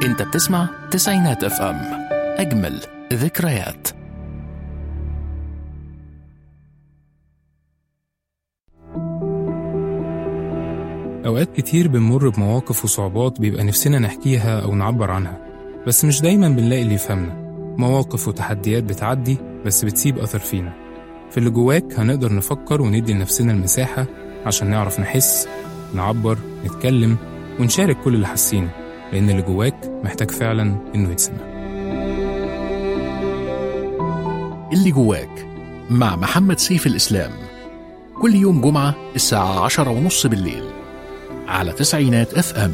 انت بتسمع تسعينات اف ام اجمل ذكريات أوقات كتير بنمر بمواقف وصعوبات بيبقى نفسنا نحكيها أو نعبر عنها بس مش دايما بنلاقي اللي يفهمنا مواقف وتحديات بتعدي بس بتسيب أثر فينا في اللي جواك هنقدر نفكر وندي لنفسنا المساحة عشان نعرف نحس نعبر نتكلم ونشارك كل اللي حاسينه لأن اللي جواك محتاج فعلا إنه يتسمع اللي جواك مع محمد سيف الإسلام كل يوم جمعة الساعة عشرة ونص بالليل على تسعينات اف ام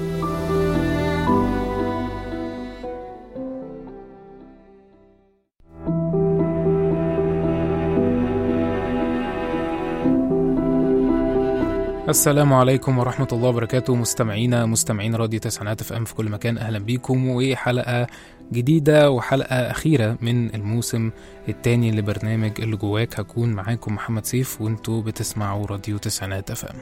السلام عليكم ورحمة الله وبركاته مستمعينا مستمعين راديو تسعينات اف ام في كل مكان اهلا بيكم وحلقة جديدة وحلقة أخيرة من الموسم التاني لبرنامج اللي جواك هكون معاكم محمد سيف وانتوا بتسمعوا راديو تسعينات اف ام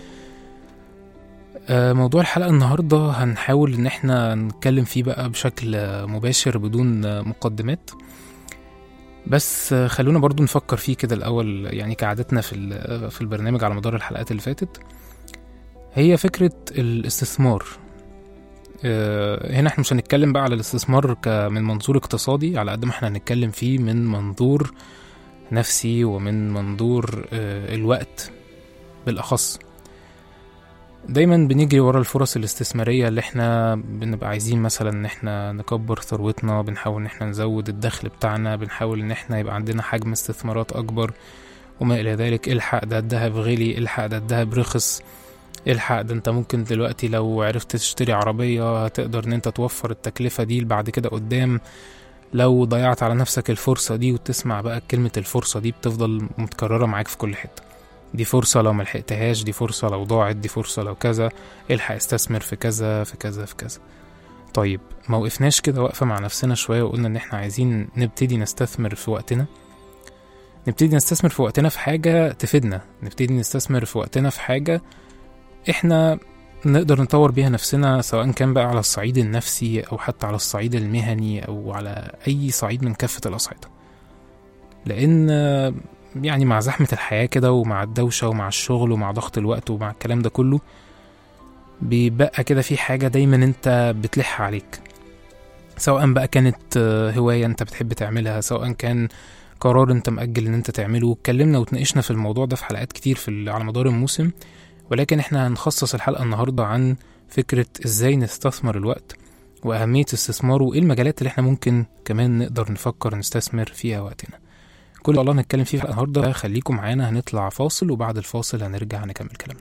آه، موضوع الحلقة النهاردة هنحاول ان احنا نتكلم فيه بقى بشكل آه، مباشر بدون آه، مقدمات بس آه، خلونا برضو نفكر فيه كده الأول يعني كعادتنا في ال- في البرنامج على مدار الحلقات اللي فاتت هي فكرة الاستثمار آه، هنا احنا مش هنتكلم بقى على الاستثمار ك- من منظور اقتصادي على قد ما احنا هنتكلم فيه من منظور نفسي ومن منظور آه، الوقت بالأخص دايما بنجري ورا الفرص الاستثمارية اللي احنا بنبقى عايزين مثلا ان احنا نكبر ثروتنا بنحاول ان احنا نزود الدخل بتاعنا بنحاول ان احنا يبقى عندنا حجم استثمارات اكبر وما الى ذلك الحق ده الدهب غلي الحق ده الدهب رخص الحق ده انت ممكن دلوقتي لو عرفت تشتري عربية هتقدر ان انت توفر التكلفة دي بعد كده قدام لو ضيعت على نفسك الفرصة دي وتسمع بقى كلمة الفرصة دي بتفضل متكررة معاك في كل حتة دي فرصة لو ملحقتهاش دي فرصة لو ضاعت دي فرصة لو كذا الحق استثمر في كذا في كذا في كذا طيب ما وقفناش كده واقفة مع نفسنا شوية وقلنا ان احنا عايزين نبتدي نستثمر في وقتنا نبتدي نستثمر في وقتنا في حاجة تفيدنا نبتدي نستثمر في وقتنا في حاجة احنا نقدر نطور بيها نفسنا سواء كان بقى على الصعيد النفسي او حتى على الصعيد المهني او على اي صعيد من كافة الاصعدة لان آه، يعني مع زحمة الحياة كده ومع الدوشة ومع الشغل ومع ضغط الوقت ومع الكلام ده كله بيبقى كده في حاجة دايما انت بتلح عليك سواء بقى كانت آه، هواية انت بتحب تعملها سواء كان قرار انت مأجل ان انت تعمله اتكلمنا وتناقشنا في الموضوع ده في حلقات كتير في ال- على مدار الموسم ولكن احنا هنخصص الحلقة النهاردة عن فكرة ازاي نستثمر الوقت وأهمية استثماره وايه المجالات اللي احنا ممكن كمان نقدر نفكر نستثمر فيها وقتنا كل الله نتكلم فيه في الحلقة النهاردة خليكم معانا هنطلع فاصل وبعد الفاصل هنرجع نكمل كلامنا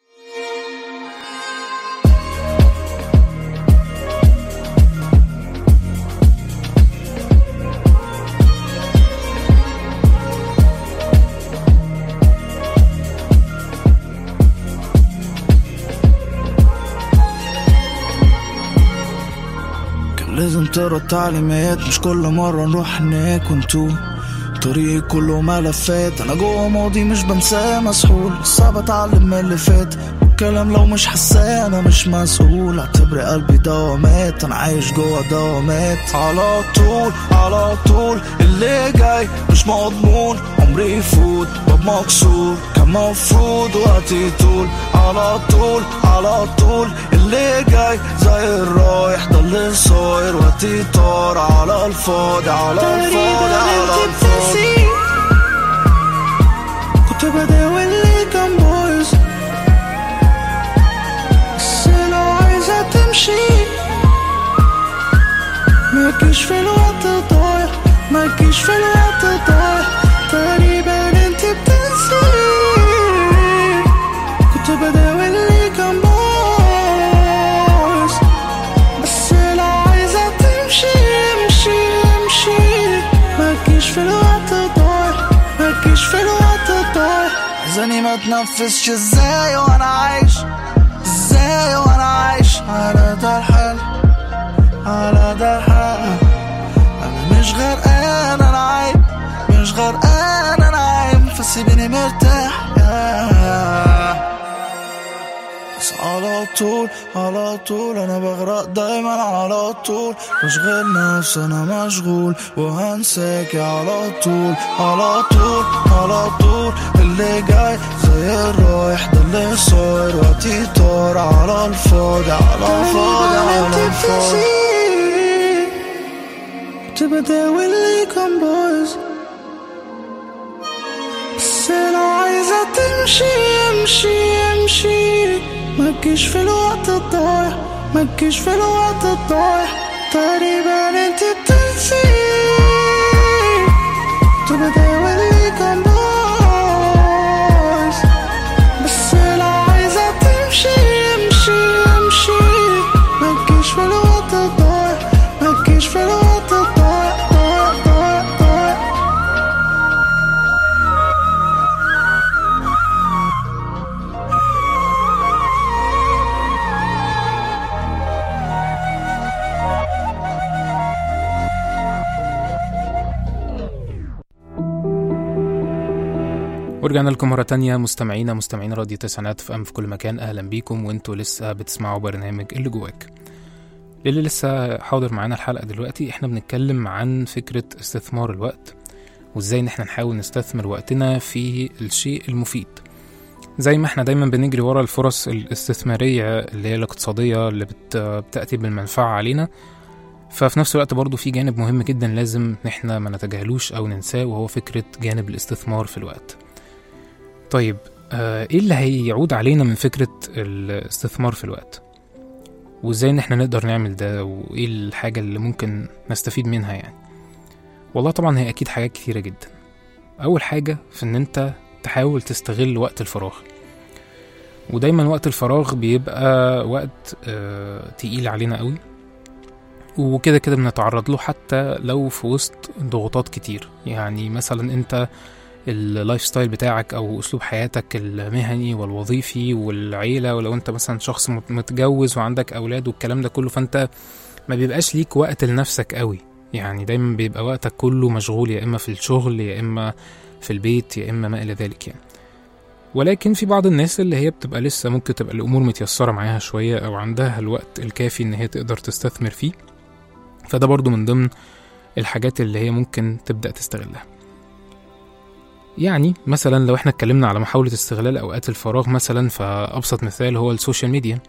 كان لازم تقرا التعليمات مش كل مرة نروح هناك وانتو طريق كله ملفات انا جوه ماضي مش بنساه مسحول صعب اتعلم من اللي فات والكلام لو مش حساه انا مش مسؤول اعتبر قلبي دوامات انا عايش جوه دوامات على طول على طول اللي جاي مش مضمون عمري يفوت باب مكسور كان مفروض وقتي طول على طول على طول اللي جاي زي الرايح ده اللي صاير وقتي طار على الفاضي على الفاضي على الفاضي كنت بداوي اللي كان بايظ بس لو عايزة تمشي ماكيش في الوقت ضايع ماكيش في الوقت ضايع تقريبا انت بتنسي كنت بداوي اللي كان بايظ بس لو عايزة تمشي امشي امشي ماكيش في الوقت ضايع ماكيش في الوقت ضايع عايزاني ما اتنفسش ازاي وانا عايش ازاي وانا عايش على ده الحال على ده الحال انا مش غرقان انا عايم مش غرقان انا عايم فسيبيني مرتاح يا بس على طول على طول انا بغرق دايما على طول بشغل نفسي انا مشغول وهنساكي على طول على طول على طول اللي جاي زي الرايح ده اللي صاير وقتي طار على الفاضي على الفاضي على الفاضي تبداوي اللي كان بايظ بس لو عايزة تمشي امشي امشي ما تجيش في الوقت الضايع ما تجيش في الوقت الضايع تقريبا انت بتنسي تبداوي اللي كان بايظ بس لو عايزة تمشي امشي امشي ما تجيش في الوقت الضايع ما تجيش في الوقت الضايع ضايع ضايع ضايع ورجعنا لكم مرة تانية مستمعينا مستمعين راديو تسعينات في أم في كل مكان أهلا بيكم وانتوا لسه بتسمعوا برنامج اللي جواك اللي لسه حاضر معانا الحلقة دلوقتي احنا بنتكلم عن فكرة استثمار الوقت وازاي ان احنا نحاول نستثمر وقتنا في الشيء المفيد زي ما احنا دايما بنجري ورا الفرص الاستثمارية اللي هي الاقتصادية اللي بت... بتأتي بالمنفعة علينا ففي نفس الوقت برضو في جانب مهم جدا لازم ان احنا ما نتجاهلوش او ننساه وهو فكرة جانب الاستثمار في الوقت طيب آه، ايه اللي هيعود علينا من فكرة الاستثمار في الوقت وازاي ان احنا نقدر نعمل ده وايه الحاجة اللي ممكن نستفيد منها يعني والله طبعا هي اكيد حاجات كتيرة جدا اول حاجة في ان انت تحاول تستغل وقت الفراغ ودايما وقت الفراغ بيبقى وقت آه تقيل علينا قوي وكده كده بنتعرض له حتى لو في وسط ضغوطات كتير يعني مثلا انت اللايف ستايل بتاعك او اسلوب حياتك المهني والوظيفي والعيله ولو انت مثلا شخص مت- متجوز وعندك اولاد والكلام ده كله فانت ما بيبقاش ليك وقت لنفسك قوي يعني دايما بيبقى وقتك كله مشغول يا اما في الشغل يا اما في البيت يا اما ما الى ذلك يعني ولكن في بعض الناس اللي هي بتبقى لسه ممكن تبقى الامور متيسره معاها شويه او عندها الوقت الكافي ان هي تقدر تستثمر فيه فده برضو من ضمن الحاجات اللي هي ممكن تبدا تستغلها يعني مثلا لو احنا اتكلمنا على محاولة استغلال أوقات الفراغ مثلا فأبسط مثال هو السوشيال ميديا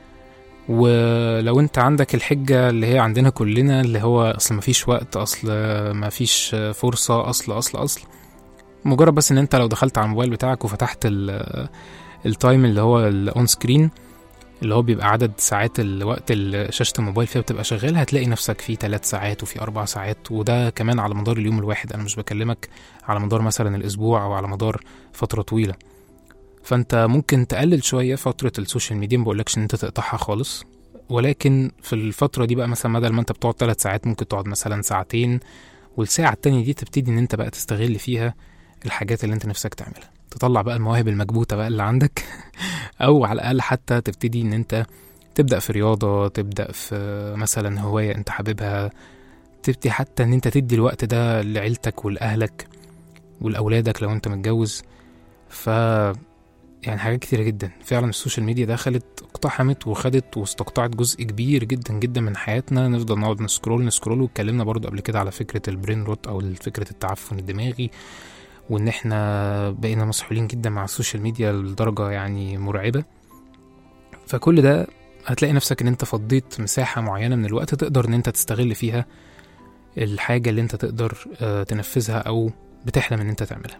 ولو انت عندك الحجة اللي هي عندنا كلنا اللي هو أصل مفيش وقت أصل مفيش فرصة أصل أصل أصل مجرد بس ان انت لو دخلت على الموبايل بتاعك وفتحت ال- التايم اللي هو الاون سكرين اللي هو بيبقى عدد ساعات الوقت اللي شاشة الموبايل فيها بتبقى شغالة هتلاقي نفسك في ثلاث ساعات وفي أربع ساعات وده كمان على مدار اليوم الواحد أنا مش بكلمك على مدار مثلا الأسبوع أو على مدار فترة طويلة فأنت ممكن تقلل شوية فترة السوشيال ميديا مبقولكش إن أنت تقطعها خالص ولكن في الفترة دي بقى مثلا بدل ما أنت بتقعد ثلاث ساعات ممكن تقعد مثلا ساعتين والساعة التانية دي تبتدي إن أنت بقى تستغل فيها الحاجات اللي أنت نفسك تعملها تطلع بقى المواهب المكبوتة بقى اللي عندك أو على الأقل حتى تبتدي إن أنت تبدأ في رياضة تبدأ في مثلا هواية أنت حاببها تبتدي حتى إن أنت تدي الوقت ده لعيلتك ولأهلك ولأولادك لو أنت متجوز ف يعني حاجات كتيرة جدا فعلا السوشيال ميديا دخلت اقتحمت وخدت واستقطعت جزء كبير جدا جدا من حياتنا نفضل نقعد نسكرول نسكرول واتكلمنا برضو قبل كده على فكرة البرين روت أو فكرة التعفن الدماغي وإن احنا بقينا مسحولين جدا مع السوشيال ميديا لدرجة يعني مرعبة فكل ده هتلاقي نفسك ان انت فضيت مساحة معينة من الوقت تقدر ان انت تستغل فيها الحاجة اللي انت تقدر آه، تنفذها او بتحلم ان انت تعملها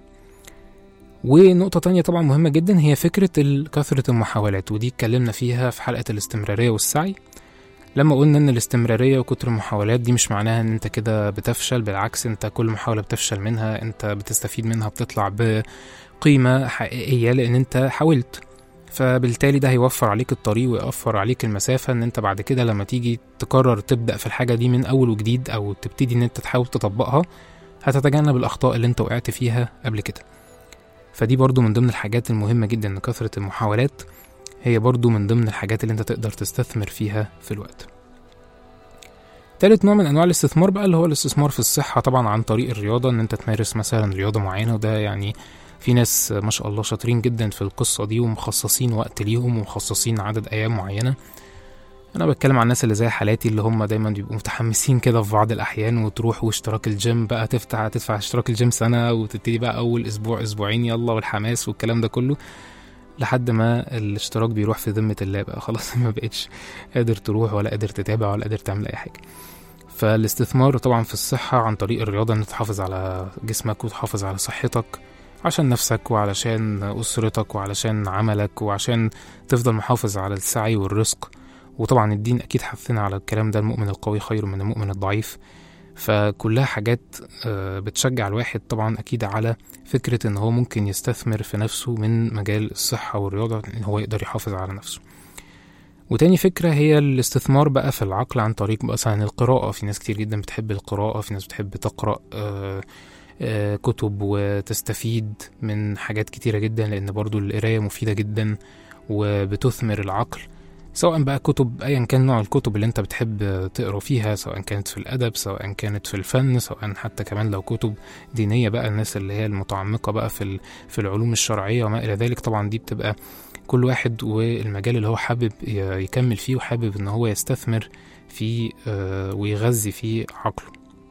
ونقطة تانية طبعا مهمة جدا هي فكرة ال- كثرة المحاولات ودي اتكلمنا فيها في حلقة الاستمرارية والسعي لما قلنا ان الاستمرارية وكتر المحاولات دي مش معناها ان انت كده بتفشل بالعكس انت كل محاولة بتفشل منها انت بتستفيد منها بتطلع بقيمة حقيقية لان انت حاولت فبالتالي ده هيوفر عليك الطريق ويوفر عليك المسافة ان انت بعد كده لما تيجي تقرر تبدأ في الحاجة دي من اول وجديد او تبتدي ان انت تحاول تطبقها هتتجنب الاخطاء اللي انت وقعت فيها قبل كده فدي برضو من ضمن الحاجات المهمة جدا ان كثرة المحاولات هي برضو من ضمن الحاجات اللي انت تقدر تستثمر فيها في الوقت تالت نوع من انواع الاستثمار بقى اللي هو الاستثمار في الصحة طبعا عن طريق الرياضة ان انت تمارس مثلا رياضة معينة وده يعني في ناس ما شاء الله شاطرين جدا في القصة دي ومخصصين وقت ليهم ومخصصين عدد أيام معينة أنا بتكلم عن الناس اللي زي حالاتي اللي هم دايما بيبقوا متحمسين كده في بعض الأحيان وتروح واشتراك الجيم بقى تفتح تدفع اشتراك الجيم سنة وتبتدي بقى أول أسبوع أسبوعين يلا والحماس والكلام ده كله لحد ما الاشتراك بيروح في ذمة الله بقى خلاص ما بقتش قادر تروح ولا قادر تتابع ولا قادر تعمل أي حاجة فالاستثمار طبعا في الصحة عن طريق الرياضة إن تحافظ على جسمك وتحافظ على صحتك عشان نفسك وعلشان أسرتك وعلشان عملك وعشان تفضل محافظ على السعي والرزق وطبعا الدين أكيد حثنا على الكلام ده المؤمن القوي خير من المؤمن الضعيف فكلها حاجات آه، بتشجع الواحد طبعا أكيد على فكرة إن هو ممكن يستثمر في نفسه من مجال الصحة والرياضة إن هو يقدر يحافظ على نفسه وتاني فكرة هي الاستثمار بقى في العقل عن طريق مثلا القراءة في ناس كتير جدا بتحب القراءة في ناس بتحب تقرأ آه، آه، كتب وتستفيد من حاجات كتيرة جدا لأن برضو القراية مفيدة جدا وبتثمر العقل سواء بقى كتب ايا كان نوع الكتب اللي انت بتحب تقرا فيها سواء كانت في الادب سواء كانت في الفن سواء حتى كمان لو كتب دينيه بقى الناس اللي هي المتعمقه بقى في ال- في العلوم الشرعيه وما الى ذلك طبعا دي بتبقى كل واحد والمجال اللي هو حابب ي- يكمل فيه وحابب ان هو يستثمر فيه آه، ويغذي فيه عقله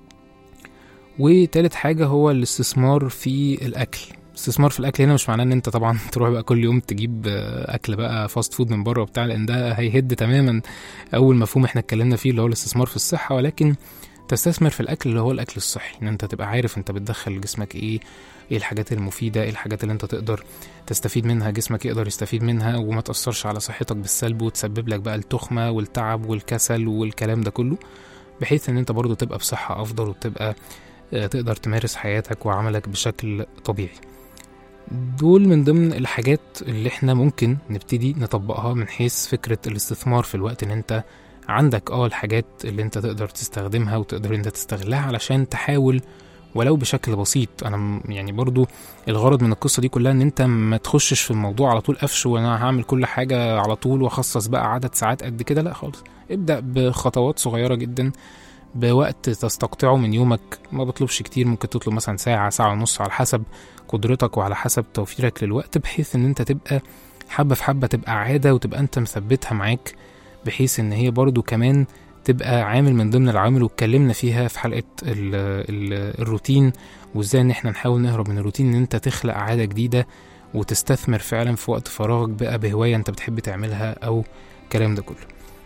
وتالت حاجة هو الاستثمار في الأكل استثمار في الأكل هنا مش معناه إن أنت طبعا تروح بقى كل يوم تجيب آه، أكل بقى فاست فود من بره وبتاع لأن ده هيهد تماما أول مفهوم إحنا اتكلمنا فيه اللي هو الاستثمار في الصحة ولكن تستثمر في الأكل اللي هو الأكل الصحي إن أنت تبقى عارف أنت بتدخل جسمك إيه إيه الحاجات المفيدة إيه الحاجات اللي أنت تقدر تستفيد منها جسمك يقدر يستفيد منها وما تأثرش على صحتك بالسلب وتسبب لك بقى التخمة والتعب والكسل والكلام ده كله بحيث ان انت برضو تبقى بصحة افضل وتبقى آه، تقدر تمارس حياتك وعملك بشكل طبيعي دول من ضمن الحاجات اللي احنا ممكن نبتدي نطبقها من حيث فكرة الاستثمار في الوقت ان انت عندك اه الحاجات اللي انت تقدر تستخدمها وتقدر انت تستغلها علشان تحاول ولو بشكل بسيط انا م- يعني برضو الغرض من القصة دي كلها ان انت ما تخشش في الموضوع على طول قفش وانا هعمل كل حاجة على طول واخصص بقى عدد ساعات قد كده لا خالص ابدأ بخطوات صغيرة جدا بوقت تستقطعه من يومك ما بطلبش كتير ممكن تطلب مثلا ساعة ساعة ونص على حسب قدرتك وعلى حسب توفيرك للوقت بحيث ان انت تبقى حبة في حبة تبقى عادة وتبقى انت مثبتها معاك بحيث ان هي برضو كمان تبقى عامل من ضمن العوامل واتكلمنا فيها في حلقة ال ال الروتين وازاي ان احنا نحاول نهرب من الروتين ان انت تخلق عادة جديدة وتستثمر فعلا في وقت فراغك بقى بهواية انت بتحب تعملها او الكلام ده كله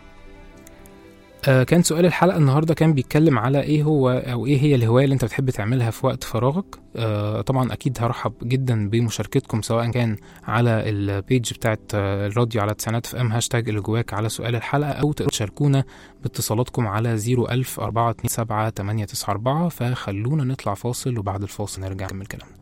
آه كان سؤال الحلقة النهاردة كان بيتكلم على ايه هو او ايه هي الهواية اللي انت بتحب تعملها في وقت فراغك آه طبعا اكيد هرحب جدا بمشاركتكم سواء كان على البيج بتاعت آه، الراديو على تسعينات في ام هاشتاج اللي جواك على سؤال الحلقة او تقدروا تشاركونا باتصالاتكم على 01000 427 894 فخلونا نطلع فاصل وبعد الفاصل نرجع نكمل كلامنا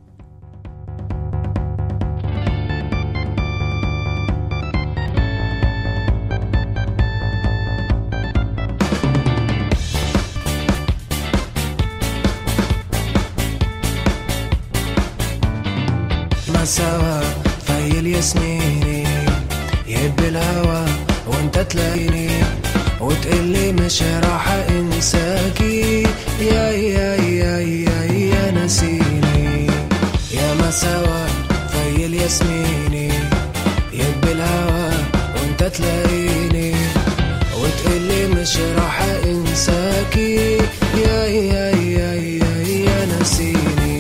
ما سوا في الياسميني يهب الهوى وانت تلاقيني وتقلي مش راح انساكي يا يا يا يا يا نسيني يا ما سوا في الياسميني يهب الهوى وانت تلاقيني وتقلي مش راح انساكي يا يا يا يا يا نسيني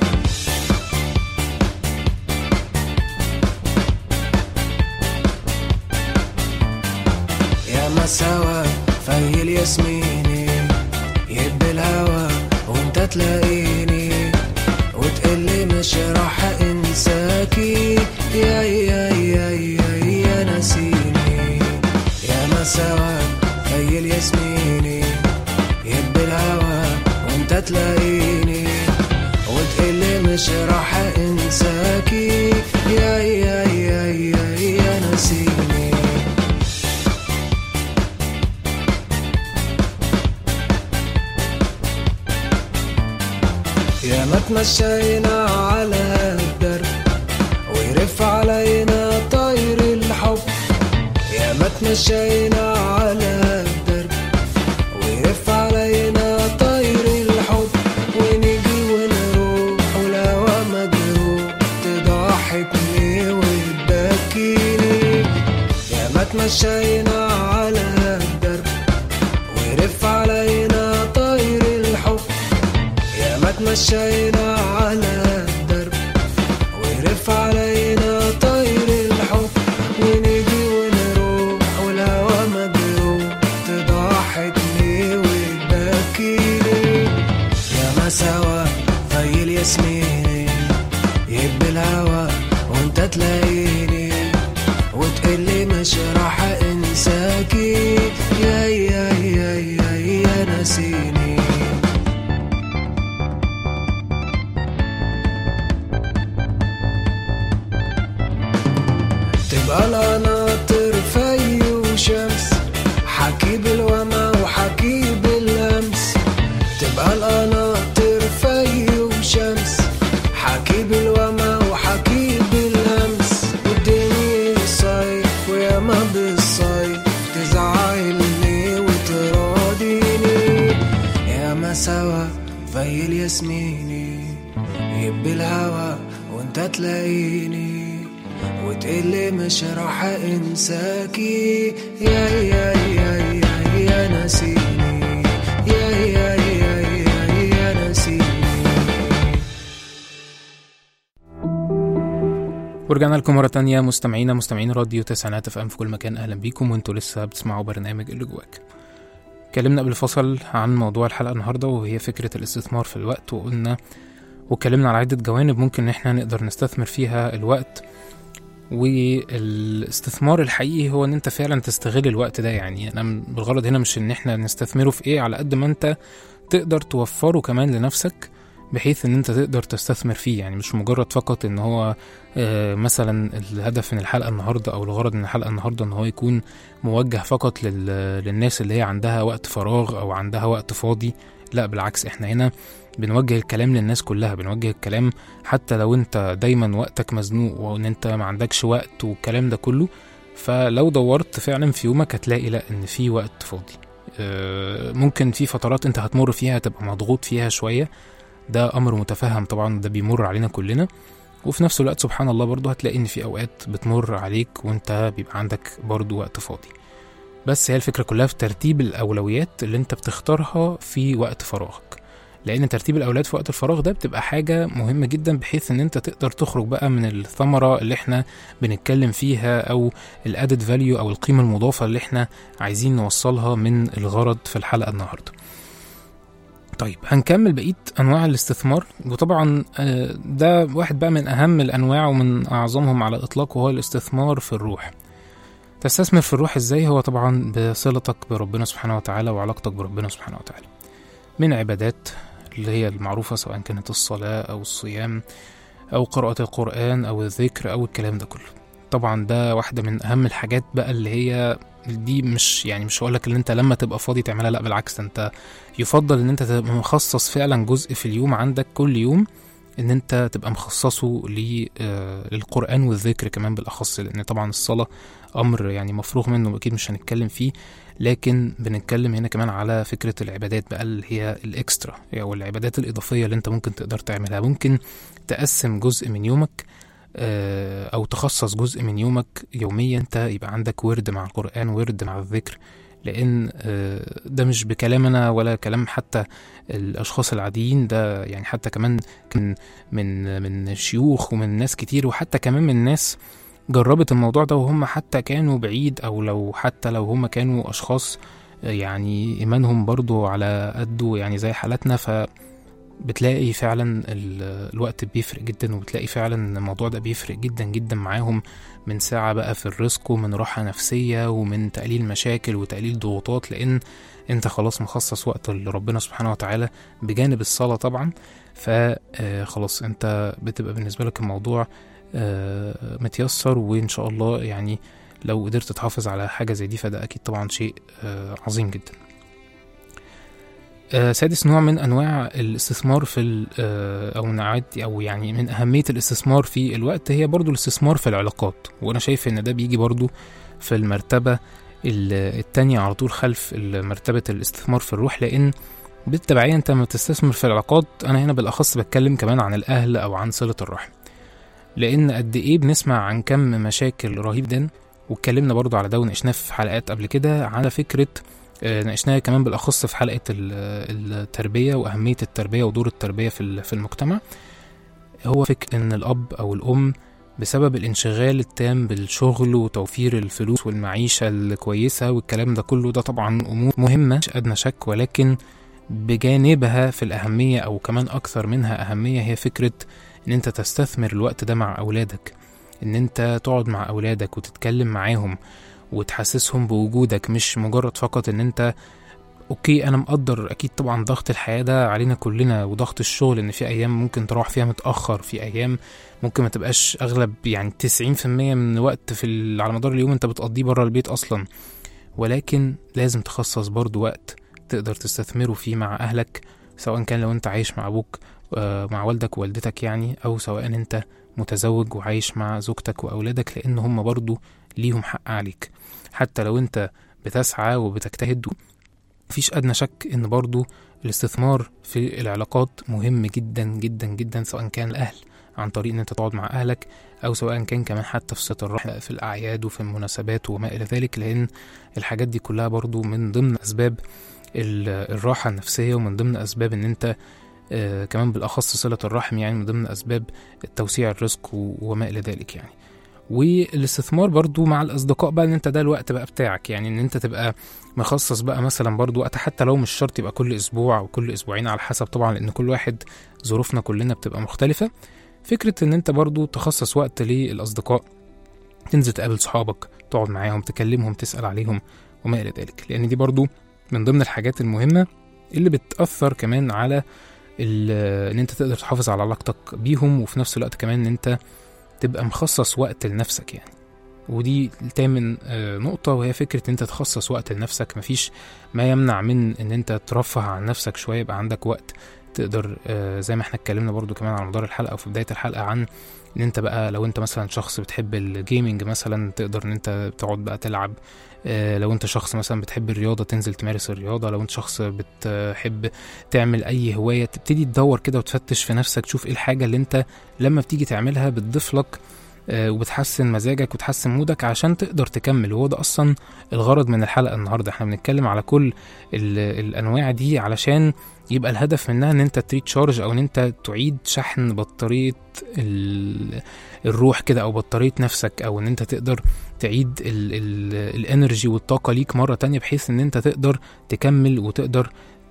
يا مساوى في الياسميني يهب الهوى وانت تلاقيني وتقلي مش راح انساكي يا يا يا يا يا نسيني يا مساوى في الياسميني يهب الهوى وانت تلاقيني وتقلي مش راح انساكي يا يا يا يا يا نسيني يا ما تمشينا على الدرب ويرف علينا طير الحب يا ما تمشينا على الدرب ويرف علينا طير الحب ونيجي ونروح والهوا مجروح تمشينا على الدرب ويرف علينا طير الحب يا ما تمشينا على الدرب ويرف علينا طير الحب ونيجي ونروح والهوا مجروح تضحكني وتبكيني يا ما سوا زي الياسميني يهب الهوا وانت تلاقيني وتقلي مش راح انساكي يا يا يا يا يا ناسيني تبقى القناطر في وشمس حكي بالوما وحكي باللمس تبقى القناطر في وشمس حكي بالوما وحكي باللمس والدنيا صيف وياما بالصيف تزعلني وتراضيني يا ما سوا في الياسميني يب الهوا وانت تلاقيني وتقلي مش راح انساكي يا يا يا يا يا ناسيني يا يا يا يا يا ناسيني ورجعنا لكم مرة تانية مستمعينا مستمعين راديو تسعينات اف ام في كل مكان اهلا بيكم وانتوا لسه بتسمعوا برنامج اللي جواك اتكلمنا قبل الفصل عن موضوع الحلقة النهاردة وهي فكرة الاستثمار في الوقت وقلنا واتكلمنا على عدة جوانب ممكن ان احنا نقدر نستثمر فيها الوقت والاستثمار الحقيقي هو ان انت فعلا تستغل الوقت ده يعني انا بالغرض هنا مش ان احنا نستثمره في ايه على قد ما انت تقدر توفره كمان لنفسك بحيث ان انت تقدر تستثمر فيه يعني مش مجرد فقط ان هو آه، مثلا الهدف من الحلقه النهارده او الغرض من الحلقه النهارده ان هو يكون موجه فقط لل... للناس اللي هي عندها وقت فراغ او عندها وقت فاضي لا بالعكس احنا هنا بنوجه الكلام للناس كلها بنوجه الكلام حتى لو انت دايما وقتك مزنوق وان انت ما عندكش وقت والكلام ده كله فلو دورت فعلا في يومك هتلاقي لا ان في وقت فاضي آه، ممكن في فترات انت هتمر فيها تبقى مضغوط فيها شويه ده امر متفهم طبعا ده بيمر علينا كلنا وفي نفس الوقت سبحان الله برضو هتلاقي ان في اوقات بتمر عليك وانت بيبقى عندك برضو وقت فاضي بس هي الفكرة كلها في ترتيب الأولويات اللي انت بتختارها في وقت فراغك لأن ترتيب الأولويات في وقت الفراغ ده بتبقى حاجة مهمة جدا بحيث ان انت تقدر تخرج بقى من الثمرة اللي احنا بنتكلم فيها أو الأدد فاليو أو القيمة المضافة اللي احنا عايزين نوصلها من الغرض في الحلقة النهاردة طيب هنكمل بقية أنواع الاستثمار وطبعا آه، ده واحد بقى من أهم الأنواع ومن أعظمهم على الإطلاق وهو الاستثمار في الروح تستثمر في الروح إزاي هو طبعا بصلتك بربنا سبحانه وتعالى وعلاقتك بربنا سبحانه وتعالى من عبادات اللي هي المعروفة سواء كانت الصلاة أو الصيام أو قراءة القرآن أو الذكر أو الكلام ده كله طبعا ده واحدة من أهم الحاجات بقى اللي هي دي مش يعني مش هقولك ان انت لما تبقى فاضي تعملها لا بالعكس ده انت يفضل ان انت تبقى مخصص فعلا جزء في اليوم عندك كل يوم ان انت تبقى مخصصه ل- آه، للقران والذكر كمان بالاخص لان طبعا الصلاه امر يعني مفروغ منه اكيد مش هنتكلم فيه لكن بنتكلم هنا كمان على فكره العبادات بقى اللي هي الاكسترا او العبادات الاضافيه اللي انت ممكن تقدر تعملها ممكن تقسم جزء من يومك آه، او تخصص جزء من يومك يوميا انت يبقى عندك ورد مع القران ورد مع الذكر لان آه، ده مش بكلامنا ولا كلام حتى الاشخاص العاديين ده يعني حتى كمان من من من شيوخ ومن ناس كتير وحتى كمان من ناس جربت الموضوع ده وهم حتى كانوا بعيد او لو حتى لو هم كانوا اشخاص آه، يعني ايمانهم برضو على قده يعني زي حالتنا ف بتلاقي فعلا ال- الوقت بيفرق جدا وبتلاقي فعلا ان الموضوع ده بيفرق جدا جدا معاهم من ساعة بقى في الرزق ومن راحة نفسية ومن تقليل مشاكل وتقليل ضغوطات لأن أنت خلاص مخصص وقت لربنا سبحانه وتعالى بجانب الصلاة طبعا فخلاص أنت بتبقى بالنسبة لك الموضوع آه، متيسر وإن شاء الله يعني لو قدرت تحافظ على حاجة زي دي فده أكيد طبعا شيء آه، عظيم جدا آه، سادس نوع من انواع الاستثمار في ال- آه، او نوعات او يعني من اهميه الاستثمار في الوقت هي برضو الاستثمار في العلاقات وانا شايف ان ده بيجي برضو في المرتبه ال- التانية على طول خلف مرتبه الاستثمار في الروح لان بالتبعيه انت لما تستثمر في العلاقات انا هنا بالاخص بتكلم كمان عن الاهل او عن صله الرحم لان قد ايه بنسمع عن كم مشاكل رهيب جدا واتكلمنا برضو على ده وناقشناه في حلقات قبل كده على فكرة آه، ناقشناها كمان بالأخص في حلقة ال- التربية وأهمية التربية ودور التربية في ال- في المجتمع هو فكرة إن الأب أو الأم بسبب الانشغال التام بالشغل وتوفير الفلوس والمعيشة الكويسة والكلام ده كله ده طبعا أمور مهمة مش أدنى شك ولكن بجانبها في الأهمية أو كمان أكثر منها أهمية هي فكرة إن أنت تستثمر الوقت ده مع أولادك إن أنت تقعد مع أولادك وتتكلم معاهم وتحسسهم بوجودك مش مجرد فقط إن أنت اوكي انا مقدر اكيد طبعا ضغط الحياه ده علينا كلنا وضغط الشغل ان في ايام ممكن تروح فيها متاخر في ايام ممكن ما تبقاش اغلب يعني 90% من الوقت في ال- على مدار اليوم انت بتقضيه بره البيت اصلا ولكن لازم تخصص برضو وقت تقدر تستثمره فيه مع اهلك سواء كان لو انت عايش مع ابوك آه، مع والدك ووالدتك يعني او سواء انت متزوج وعايش مع زوجتك واولادك لان هم برضو ليهم حق عليك حتى لو انت بتسعى وبتجتهد مفيش أدنى شك إن برضو الاستثمار في العلاقات مهم جدا جدا جدا سواء كان الأهل عن طريق إن أنت تقعد مع أهلك أو سواء كان كمان حتى في صلة الرحم في الأعياد وفي المناسبات وما إلى ذلك لأن الحاجات دي كلها برضو من ضمن أسباب ال- الراحة النفسية ومن ضمن أسباب إن أنت آه، كمان بالأخص صلة الرحم يعني من ضمن أسباب توسيع الرزق و- وما إلى ذلك يعني والاستثمار برضو مع الأصدقاء بقى إن أنت ده الوقت بقى بتاعك يعني إن أنت تبقى مخصص بقى مثلا برضو وقت حتى لو مش شرط يبقى كل اسبوع او كل اسبوعين على حسب طبعا لان كل واحد ظروفنا كلنا بتبقى مختلفة فكرة ان انت برضو تخصص وقت للاصدقاء تنزل تقابل صحابك تقعد معاهم تكلمهم تسأل عليهم وما الى ذلك لان دي برضو من ضمن الحاجات المهمة اللي بتأثر كمان على ال- ان انت تقدر تحافظ على علاقتك بيهم وفي نفس الوقت كمان ان انت تبقى مخصص وقت لنفسك يعني ودي تامن آه، نقطة وهي فكرة ان انت تخصص وقت لنفسك مفيش ما يمنع من ان انت ترفه عن نفسك شوية يبقى عندك وقت تقدر آه، زي ما احنا اتكلمنا برضو كمان على مدار الحلقة وفي بداية الحلقة عن ان انت بقى لو انت مثلا شخص بتحب الجيمنج مثلا تقدر ان انت تقعد بقى تلعب آه، لو انت شخص مثلا بتحب الرياضة تنزل تمارس الرياضة لو انت شخص بتحب تعمل اي هواية تبتدي تدور كده وتفتش في نفسك تشوف ايه الحاجة اللي انت لما بتيجي تعملها بتضيف لك آه، وبتحسن مزاجك وتحسن مودك عشان تقدر تكمل وهو ده اصلا الغرض من الحلقه النهارده احنا بنتكلم على كل ال- الانواع دي علشان يبقى الهدف منها ان انت تريتشارج او ان انت تعيد شحن بطاريه ال- الروح كده او بطاريه نفسك او ان انت تقدر تعيد ال- ال- الانرجي والطاقه ليك مره تانية بحيث ان انت تقدر تكمل وتقدر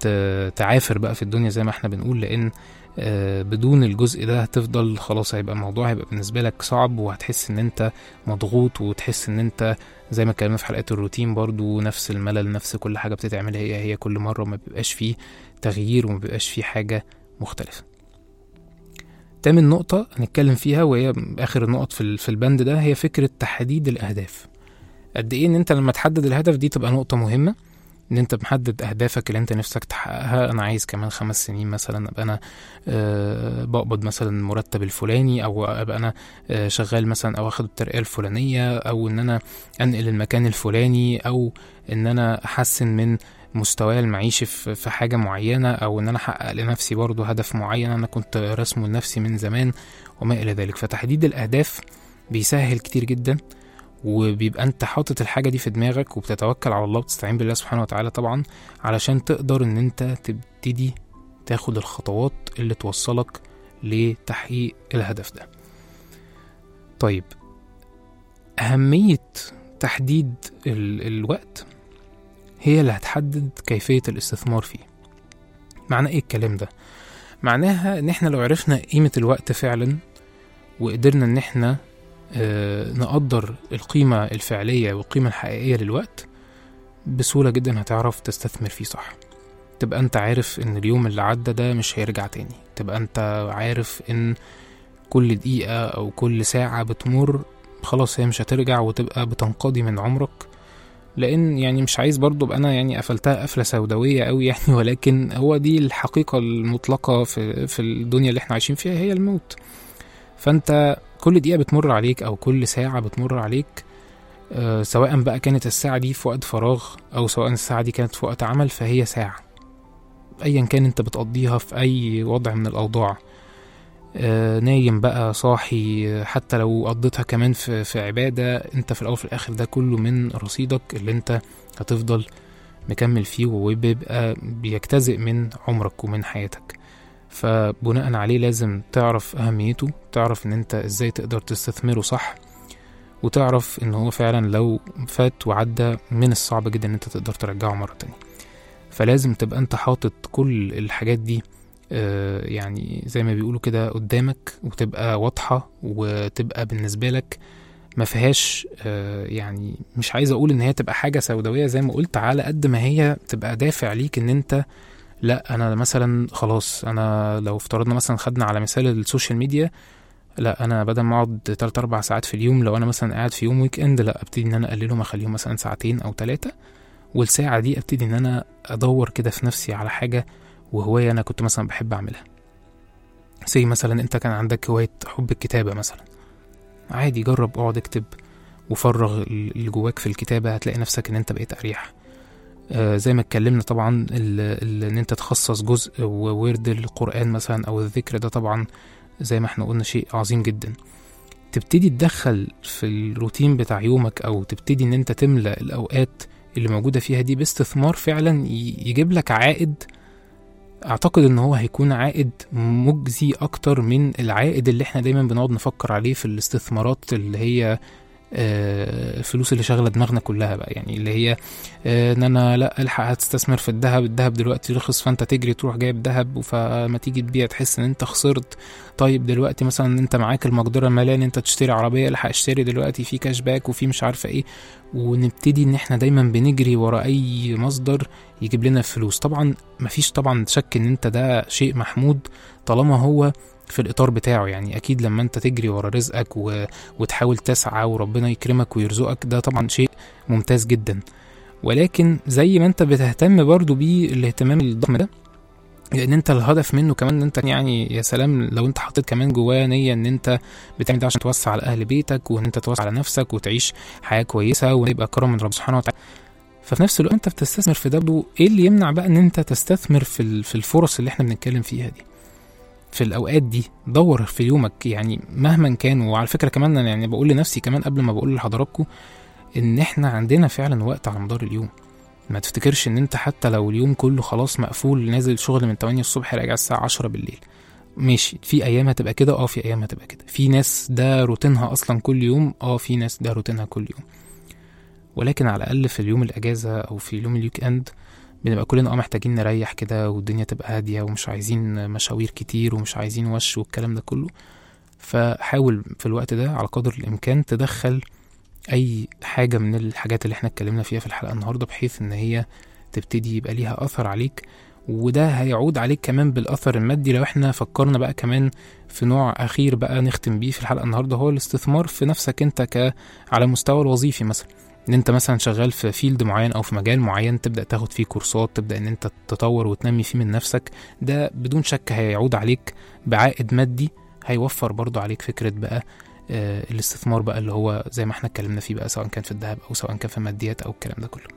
ت- تعافر بقى في الدنيا زي ما احنا بنقول لان آه، بدون الجزء ده هتفضل خلاص هيبقى الموضوع هيبقى بالنسبة لك صعب وهتحس ان انت مضغوط وتحس ان انت زي ما اتكلمنا في حلقات الروتين برضو نفس الملل نفس كل حاجة بتتعمل هي هي كل مرة وما بيبقاش فيه تغيير وما بيبقاش فيه حاجة مختلفة تامن نقطة هنتكلم فيها وهي آخر النقط في ال- في البند ده هي فكرة تحديد الأهداف قد إيه إن أنت لما تحدد الهدف دي تبقى نقطة مهمة ان انت محدد اهدافك اللي انت نفسك تحققها انا عايز كمان خمس سنين مثلا ابقى انا آه، بقبض مثلا المرتب الفلاني او ابقى انا آه، شغال مثلا او اخد الترقيه الفلانيه او ان انا انقل المكان الفلاني او ان انا احسن من مستواي المعيشي في في حاجه معينه او ان انا احقق لنفسي برضو هدف معين انا كنت رسمه لنفسي من زمان وما الى ذلك فتحديد الاهداف بيسهل كتير جدا وبيبقى انت حاطط الحاجه دي في دماغك وبتتوكل على الله وبتستعين بالله سبحانه وتعالى طبعا علشان تقدر ان انت تبتدي تاخد الخطوات اللي توصلك لتحقيق الهدف ده طيب أهمية تحديد ال الوقت هي اللي هتحدد كيفية الاستثمار فيه معنى ايه الكلام ده معناها ان احنا لو عرفنا قيمة الوقت فعلا وقدرنا ان احنا آه، نقدر القيمة الفعلية والقيمة الحقيقية للوقت بسهولة جدا هتعرف تستثمر فيه صح تبقى انت عارف ان اليوم اللي عدى ده مش هيرجع تاني تبقى انت عارف ان كل دقيقة او كل ساعة بتمر خلاص هي مش هترجع وتبقى بتنقضي من عمرك لان يعني مش عايز برضو ابقى انا يعني قفلتها قفله سوداويه قوي يعني ولكن هو دي الحقيقه المطلقه في في الدنيا اللي احنا عايشين فيها هي الموت فانت كل دقيقه بتمر عليك او كل ساعه بتمر عليك آه، سواء بقى كانت الساعه دي في وقت فراغ او سواء الساعه دي كانت في وقت عمل فهي ساعه ايا كان انت بتقضيها في اي وضع من الاوضاع آه، نايم بقى صاحي آه، حتى لو قضيتها كمان في, في عبادة انت في الأول في الآخر ده كله من رصيدك اللي انت هتفضل مكمل فيه وبيبقى بيجتزئ من عمرك ومن حياتك فبناء عليه لازم تعرف أهميته تعرف ان انت ازاي تقدر تستثمره صح وتعرف ان هو فعلا لو فات وعدى من الصعب جدا ان انت تقدر ترجعه مرة تانية فلازم تبقى انت حاطط كل الحاجات دي آه، يعني زي ما بيقولوا كده قدامك وتبقى واضحة وتبقى بالنسبة لك ما فيهاش آه، يعني مش عايز اقول ان هي تبقى حاجة سوداوية زي ما قلت على قد ما هي تبقى دافع ليك ان انت لا انا مثلا خلاص انا لو افترضنا مثلا خدنا على مثال السوشيال ميديا لا انا بدل ما اقعد 3 4 ساعات في اليوم لو انا مثلا قاعد في يوم ويك اند لا ابتدي ان انا اقللهم اخليهم مثلا ساعتين او ثلاثة والساعة دي ابتدي ان انا ادور كده في نفسي على حاجة وهواية انا كنت مثلا بحب اعملها زي مثلا انت كان عندك هواية حب الكتابة مثلا عادي جرب اقعد اكتب وفرغ اللي جواك في الكتابة هتلاقي نفسك ان انت بقيت اريح آه زي ما اتكلمنا طبعا ال- ال- ان انت تخصص جزء وورد القرآن مثلا او الذكر ده طبعا زي ما احنا قلنا شيء عظيم جدا تبتدي تدخل في الروتين بتاع يومك او تبتدي ان انت تملى الاوقات اللي موجودة فيها دي باستثمار فعلا ي- يجيب لك عائد اعتقد ان هو هيكون عائد مجزي اكتر من العائد اللي احنا دايما بنقعد نفكر عليه في الاستثمارات اللي هي آه، الفلوس اللي شاغله دماغنا كلها بقى يعني اللي هي آه، ان انا لا الحق هتستثمر في الذهب الذهب دلوقتي رخص فانت تجري تروح جايب ذهب فما تيجي تبيع تحس ان انت خسرت طيب دلوقتي مثلا انت معاك المقدره الماليه ان انت تشتري عربيه الحق اشتري دلوقتي في كاش باك وفي مش عارفه ايه ونبتدي ان احنا دايما بنجري ورا اي مصدر يجيب لنا فلوس طبعا مفيش طبعا شك ان انت ده شيء محمود طالما هو في الاطار بتاعه يعني اكيد لما انت تجري ورا رزقك و... وتحاول تسعى وربنا يكرمك ويرزقك ده طبعا شيء ممتاز جدا ولكن زي ما انت بتهتم برضو بيه الاهتمام الضخم ده لان انت الهدف منه كمان ان انت يعني يا سلام لو انت حطيت كمان جواه نيه ان انت بتعمل ده عشان توسع على اهل بيتك وان انت توسع على نفسك وتعيش حياه كويسه ويبقى كرم من رب سبحانه وتعالى ففي نفس الوقت انت بتستثمر في ده برضو ايه اللي يمنع بقى ان انت تستثمر في ال- في الفرص اللي احنا بنتكلم فيها دي في الاوقات دي دور في يومك يعني مهما كان وعلى فكره كمان أنا يعني بقول لنفسي كمان قبل ما بقول لحضراتكم ان احنا عندنا فعلا وقت على مدار اليوم ما تفتكرش ان انت حتى لو اليوم كله خلاص مقفول نازل شغل من 8 الصبح راجع الساعه 10 بالليل ماشي في ايام هتبقى كده اه في ايام هتبقى كده في ناس ده روتينها اصلا كل يوم اه في ناس ده روتينها كل يوم ولكن على الاقل في اليوم الاجازه او في اليوم الويك اند بنبقى كلنا اه محتاجين نريح كده والدنيا تبقى هاديه ومش عايزين مشاوير كتير ومش عايزين وش والكلام ده كله فحاول في الوقت ده على قدر الامكان تدخل اي حاجه من الحاجات اللي احنا اتكلمنا فيها في الحلقه النهارده بحيث ان هي تبتدي يبقى ليها اثر عليك وده هيعود عليك كمان بالاثر المادي لو احنا فكرنا بقى كمان في نوع اخير بقى نختم بيه في الحلقه النهارده هو الاستثمار في نفسك انت ك على المستوى الوظيفي مثلا ان انت مثلا شغال في فيلد معين او في مجال معين تبدا تاخد فيه كورسات تبدا ان انت تطور وتنمي فيه من نفسك ده بدون شك هيعود عليك بعائد مادي هيوفر برضو عليك فكره بقى آه، الاستثمار بقى اللي هو زي ما احنا اتكلمنا فيه بقى سواء كان في الذهب او سواء كان في الماديات او الكلام ده كله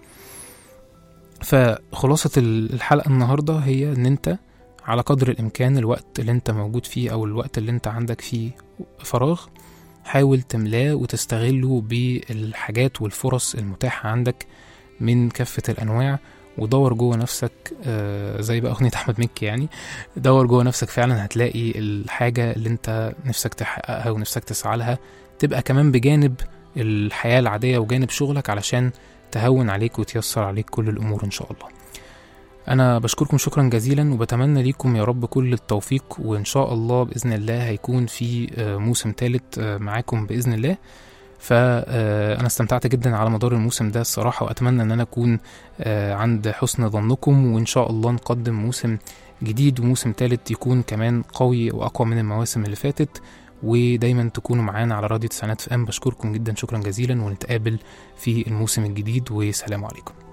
فخلاصة ال- الحلقة النهاردة هي ان انت على قدر الامكان الوقت اللي انت موجود فيه او الوقت اللي انت عندك فيه فراغ حاول تملاه وتستغله بالحاجات والفرص المتاحة عندك من كافة الأنواع ودور جوه نفسك آه، زي بقى أغنية أحمد مكي يعني دور جوه نفسك فعلا هتلاقي الحاجة اللي انت نفسك تحققها ونفسك تسعى لها تبقى كمان بجانب الحياة العادية وجانب شغلك علشان تهون عليك وتيسر عليك كل الأمور إن شاء الله أنا بشكركم شكرا جزيلا وبتمنى ليكم يا رب كل التوفيق وإن شاء الله بإذن الله هيكون في آه، موسم ثالث معاكم بإذن الله فأنا استمتعت جدا على مدار الموسم ده الصراحة وأتمنى أن أنا أكون آه، عند حسن ظنكم وإن شاء الله نقدم موسم جديد وموسم ثالث يكون كمان قوي وأقوى من المواسم اللي فاتت ودايما تكونوا معانا على راديو تسعينات في ام بشكركم جدا شكرا جزيلا ونتقابل في الموسم الجديد وسلام عليكم